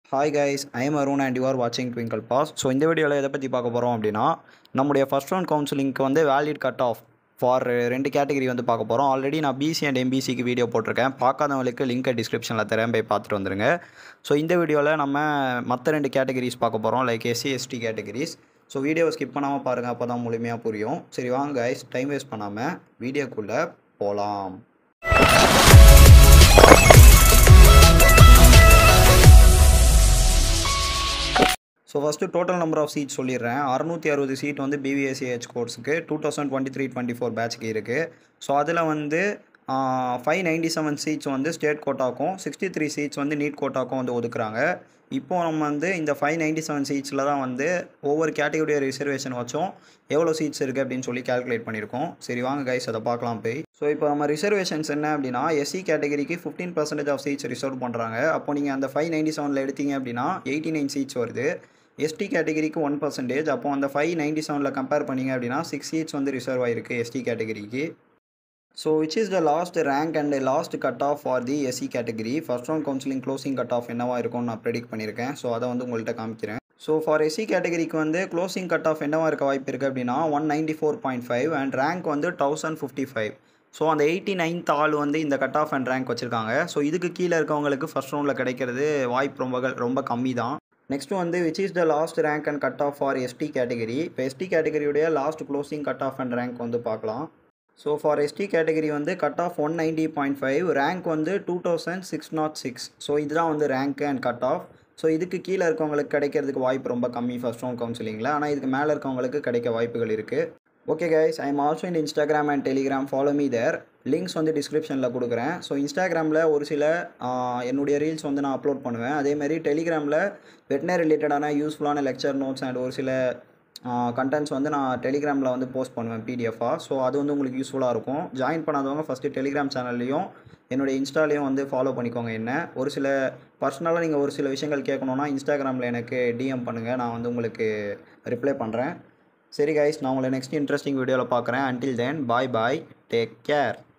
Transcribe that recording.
hi guys I am Arun and you are வாட்சிங் Twinkle Boss so இந்த வீடியோவில் எதை பற்றி பார்க்க போகிறோம் அப்படின்னா நம்முடைய ஃபஸ்ட் ரவுண்ட் கவுன்சிலிங்க்கு வந்து வேலிட் கட் ஆஃப் ஃபார் ரெண்டு கேட்டகரி வந்து பார்க்க போகிறோம் ஆல்ரெடி நான் பிசி அண்ட் எம்பிசிக்கு வீடியோ போட்டிருக்கேன் பார்க்காதவங்களுக்கு லிங்க்கை டிஸ்கிரிப்ஷனில் தரேன் போய் பார்த்துட்டு வந்துருங்க ஸோ இந்த வீடியோவில் நம்ம மற்ற ரெண்டு கேட்டகரிஸ் பார்க்க போகிறோம் like SC ST categories so வீடியோவை ஸ்கிப் பண்ணாமல் பாருங்கள் அப்போ தான் முழுமையாக புரியும் சரி வாங்க கைஸ் டைம் வேஸ்ட் பண்ணாமல் வீடியோக்குள்ளே போகலாம் so first total number of seat சொல்லிடுறேன் அறுநூற்றி அறுபது சீட் வந்து பிவிஎஸ்சிஹெச் கோர்ஸுக்கு two thousand twenty three twenty four பேட்ச்க்கு இருக்குது ஸோ அதில் வந்து ஃபைவ் நைன்டி செவன் சீட்ஸ் வந்து ஸ்டேட் கோட்டாக்கும் சிக்ஸ்டி த்ரீ சீட்ஸ் வந்து நீட் கோட்டாக்கும் வந்து ஒதுக்குறாங்க இப்போ நம்ம வந்து இந்த ஃபைவ் நைன்டி செவன் சீட்ஸில் தான் வந்து ஒவ்வொரு கேட்டகரியோட ரிசர்வேஷன் வச்சும் எவ்வளோ சீட்ஸ் இருக்குது அப்படின்னு சொல்லி கால்குலேட் பண்ணியிருக்கோம் சரி வாங்க கைஸ் அதை பார்க்கலாம் போய் ஸோ இப்போ நம்ம ரிசர்வேஷன்ஸ் என்ன அப்படின்னா எஸ்சி கேட்டகரிக்கு fifteen percentage of seats reserve பண்ணுறாங்க அப்போ நீங்கள் அந்த ஃபைவ் நைன்டி செவனில் எடுத்தீங்க அப்படின்னா எயிட்டி நைன் சீட்ஸ் வருது எஸ்டி கேட்டகரிக்கு ஒன் பர்சன்டேஜ் அப்போ அந்த ஃபைவ் நைன்டி செவனில் கம்பேர் பண்ணிங்க அப்படின்னா சிக்ஸ் சீட்ஸ் வந்து ரிசர்வ் ஆகிருக்கு எஸ்டி கேட்டகரிக்கு so which is the last rank and last cut off for the SC category first round counselling closing cut off என்னவா இருக்கும்னு நான் ப்ரெடிக்ட் பண்ணியிருக்கேன் ஸோ அதை வந்து உங்கள்கிட்ட காமிக்கிறேன் ஸோ ஃபார் எஸ்சி கேட்டகரிக்கு வந்து க்ளோசிங் கட் ஆஃப் என்னவா இருக்க வாய்ப்பு இருக்குது அப்படின்னா one ninety four point five and rank வந்து தௌசண்ட் ஃபிஃப்டி ஃபைவ் ஸோ அந்த எயிட்டி நைன்த் ஆள் வந்து இந்த கட் ஆஃப் அண்ட் ரேங்க் வச்சுருக்காங்க ஸோ இதுக்கு கீழே இருக்கவங்களுக்கு ஃபஸ்ட் ரவுண்டில் கிடைக்கிறது வாய்ப்பு ரொம்ப ரொம்ப கம்மி தான் நெக்ஸ்ட் வந்து which is the last rank and cut off for ST category இப்போ எஸ்டி கேட்டகரியுடைய last closing cut off and rank வந்து பார்க்கலாம் ஸோ ஃபார் எஸ்டி கேட்டகரி வந்து cut off one ninety point five rank வந்து two thousand six nought six so இதுதான் வந்து rank and cut off so இதுக்கு கீழே இருக்கவங்களுக்கு கிடைக்கிறதுக்கு வாய்ப்பு ரொம்ப கம்மி ஃபஸ்ட் ரவுண்ட் கவுன்சிலிங்கில் ஆனால் இதுக்கு மேலே இருக்கவங்களுக்கு கிடைக்க வாய்ப்புகள் இருக்குது okay guys I am also in Instagram and Telegram follow me there links வந்து டிஸ்கிரிப்ஷனில் கொடுக்குறேன் ஸோ இன்ஸ்டாகிராமில் ஒரு சில என்னுடைய ரீல்ஸ் வந்து நான் அப்லோட் பண்ணுவேன் அதேமாதிரி டெலிகிராமில் வெட்டினரி ரிலேட்டடான யூஸ்ஃபுல்லான லெக்சர் நோட்ஸ் அண்ட் ஒரு சில கண்டென்ட்ஸ் வந்து நான் டெலிகிராமில் வந்து போஸ்ட் பண்ணுவேன் பிடிஎஃபாக ஸோ அது வந்து உங்களுக்கு யூஸ்ஃபுல்லாக இருக்கும் ஜாயின் பண்ணாதவங்க ஃபஸ்ட்டு டெலிகிராம் சேனல்லையும் என்னுடைய இன்ஸ்டாலையும் வந்து ஃபாலோ பண்ணிக்கோங்க என்ன ஒரு சில பர்சனலாக நீங்கள் ஒரு சில விஷயங்கள் கேட்கணுன்னா இன்ஸ்டாகிராமில் எனக்கு டிஎம் பண்ணுங்கள் நான் வந்து உங்களுக்கு ரிப்ளை பண்ணுறேன் சரி கைஸ் நான் உங்களை நெக்ஸ்ட் இன்ட்ரெஸ்டிங் வீடியோவில் பார்க்குறேன் until then bye bye take care